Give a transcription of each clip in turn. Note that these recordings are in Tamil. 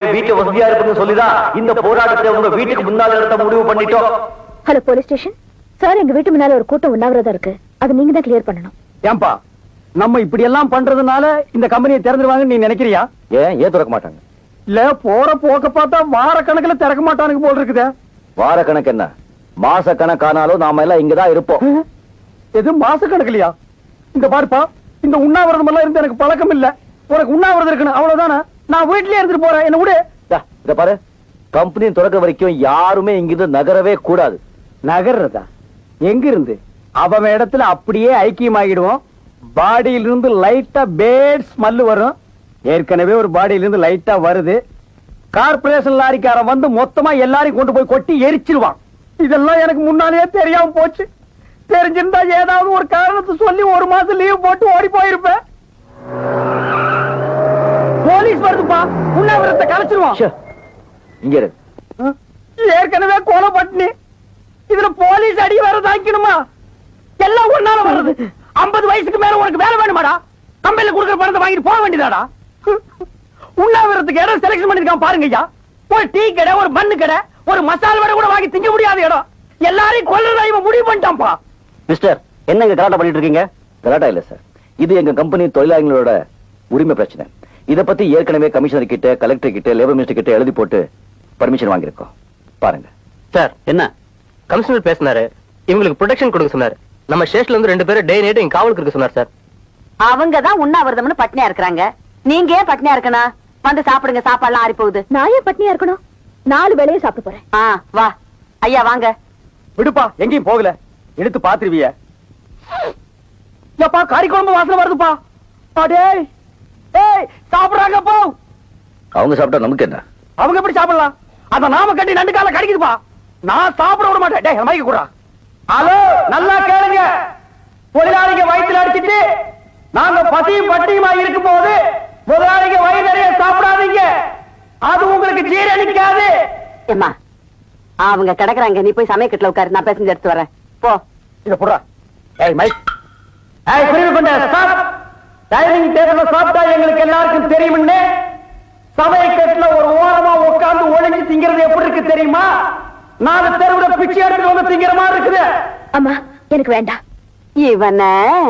வீட்டு வசதியா இருக்குன்னு சொல்லிதான் இந்த போராட்டத்தை உங்க வீட்டுக்கு முன்னால நடத்த முடிவு பண்ணிட்டோம் ஹலோ போலீஸ் ஸ்டேஷன் சார் எங்க வீட்டு முன்னால ஒரு கூட்டம் உண்ணாவிரதம் இருக்கு அது நீங்க தான் கிளியர் பண்ணணும் ஏன்பா நம்ம இப்படி எல்லாம் பண்றதுனால இந்த கம்பெனியை திறந்துருவாங்கன்னு நீ நினைக்கிறியா ஏன் ஏன் திறக்க மாட்டாங்க இல்ல போற போக்க பார்த்தா வார கணக்குல திறக்க மாட்டானுங்க போல் இருக்குதே வார கணக்கு என்ன மாச கணக்கானாலும் நாம எல்லாம் இங்கதான் இருப்போம் எது மாச கணக்குலயா இந்த பாருப்பா இந்த உண்ணாவிரதம் எல்லாம் இருந்து எனக்கு பழக்கம் இல்ல உனக்கு உண்ணாவிரதம் இருக்கணும் அவ்வளவுதானே நான் வீட்லயே இருந்துட்டு போறேன் என்ன விடு டா, இத பாரு கம்பெனி திறக்க வரைக்கும் யாருமே இங்கிருந்து நகரவே கூடாது நகர்றதா எங்க இருந்து அவன் இடத்துல அப்படியே ஐக்கியமாகிடுவோம் பாடியில இருந்து லைட்டா பேட் ஸ்மெல் வரும் ஏற்கனவே ஒரு பாடியில இருந்து லைட்டா வருது கார்பரேஷன் லாரிக்காரன் வந்து மொத்தமா எல்லாரையும் கொண்டு போய் கொட்டி எரிச்சிருவான் இதெல்லாம் எனக்கு முன்னாலேயே தெரியாம போச்சு தெரிஞ்சிருந்தா ஏதாவது ஒரு காரணத்தை சொல்லி ஒரு மாசம் லீவ் போட்டு ஓடி போயிருப்பேன் போலீஸ் வருதுப்பா உண்ணாவிரத்தை கலைச்சிருவான் ச்சே, இங்க இரு ஏற்கனவே கொலை பட்டினி இதுல போலீஸ் அடி வேற தாக்கணுமா எல்லாம் ஒன்னால வருது 50 வயசுக்கு மேல உனக்கு வேலை வேணுமாடா கம்பெனில கொடுக்குற பணத்தை வாங்கிட்டு போக வேண்டியதாடா உண்ணாவிரத்துக்கு இடம் செலக்ஷன் பண்ணிருக்கான் பாருங்க ஐயா ஒரு டீ கடை ஒரு மண்ணு கடை ஒரு மசால் வடை கூட வாங்கி திங்க முடியாத இடம் எல்லாரையும் கொல்றதா இவன் முடிவு பண்ணிட்டான்ப்பா மிஸ்டர் என்ன இங்க கலாட்டா பண்ணிட்டு இருக்கீங்க கலாட்டா இல்ல சார் இது எங்க கம்பெனி தொழிலாளர்களோட உரிமை பிரச்சனை இத பத்தி ஏற்கனவே கமிஷனர் கிட்ட கலெக்டர் கிட்ட லேபர் மினிஸ்டர் கிட்ட எழுதி போட்டு பர்மிஷன் வாங்கியிருக்கோம் பாருங்க சார் என்ன கமிஷனர் பேசினாரு இவங்களுக்கு ப்ரொடெக்ஷன் கொடுக்க சொன்னாரு நம்ம ஸ்டேஷன்ல இருந்து ரெண்டு பேரும் டே நைட் இங்க காவலுக்கு இருக்க சொன்னார் சார் அவங்க தான் உண்ணாவிரதம்னு பட்னியா இருக்கிறாங்க நீங்க ஏன் பட்னியா இருக்கணும் வந்து சாப்பிடுங்க சாப்பாடுலாம் ஆறி போகுது நான் ஏன் பட்னியா இருக்கணும் நாலு வேளையும் சாப்பிட்டு போறேன் ஆ வா ஐயா வாங்க விடுப்பா எங்கேயும் போகல எடுத்து பாத்துருவிய எப்பா கறி குழம்பு வாசனை வருதுப்பா அடே ஏய் சாப்பிடுறாங்க போ அவங்க சாப்பிட்டா நமக்கு என்ன அவங்க எப்படி சாப்பிடலாம் அத நாம கட்டி நண்டு கால கடிக்குதுப்பா நான் சாப்பிட விட மாட்டேன் டேய் மைக்க கூட ஹலோ நல்லா கேளுங்க தொழிலாளிங்க வயித்துல அடிச்சிட்டு நாங்க பசியும் பட்டியுமா இருக்கும் போது முதலாளிங்க வயிறு நிறைய சாப்பிடாதீங்க அது உங்களுக்கு ஜீரணிக்காது ஏம்மா அவங்க கிடக்குறாங்க நீ போய் சமயக்கட்டுல உட்காரு நான் பேசஞ்சு எடுத்து வரேன் போ இத புடுறா ஏய் மைக் ஏய் புரியுது பண்ண ஸ்டாப் டைனிங் டேபிள்ல சாப்பிட்டா எங்களுக்கு எல்லாருக்கும் தெரியும்னு சமயக்கட்டுல ஒரு ஓரமா உட்கார்ந்து ஒளிஞ்சு திங்கிறது எப்படி இருக்கு தெரியுமா நாலு தெருவுல பிச்சை எடுத்துட்டு வந்து திங்கிற மாதிரி இருக்குது அம்மா எனக்கு வேண்டாம் இவன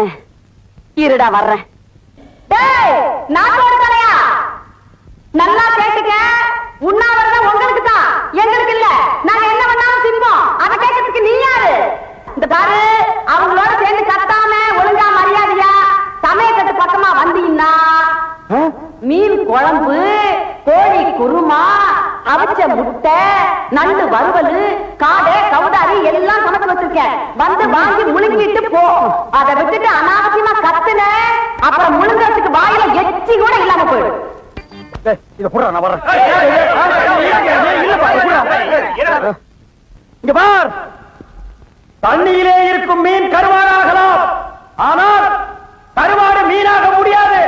இருடா வர்றேன் டேய் நாட்டோட தலையா நல்லா கேட்டுக்க உண்ணாவிரதம் உங்களுக்கு தான் எங்களுக்கு இல்ல நாங்க என்ன பண்ணாலும் தின்போம் அத கேட்கறதுக்கு நீ யாரு இந்த பாரு அவங்களோட சேர்ந்து கத்தாம ஒழுங்கா மரியாதையா சமயக்கட்டு பக்கமா வந்தீங்கன்னா மீன் குழம்பு கோழி குருமா அவிச்ச முட்டை நண்டு வறுவல் காடை கவுதாரி எல்லாம் சமைச்சு வச்சிருக்கேன் வந்து வாங்கி முழுங்கிட்டு போ அதை விட்டுட்டு அனாவசியமா கத்துன அப்புறம் முழுங்கறதுக்கு வாயில எச்சி கூட இல்லாம போயிடும் ஏய், இத புடுறா நான் வர்றேன் இல்லப்பா, இத புடுறா. இங்க பார் தண்ணியிலே இருக்கும் மீன் கருவாடாகலாம் ஆனால் கருவாடு மீனாக முடியாது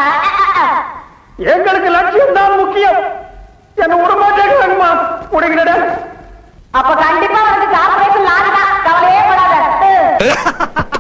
எங்களுக்கு லட்சியம் தான் முக்கியம் என்ன விடமாட்டேங்கிறாங்கம்மா முடிகிறட அப்ப கண்டிப்பா வந்து கார்பரேஷன் லாரி தான் கவலையே படாத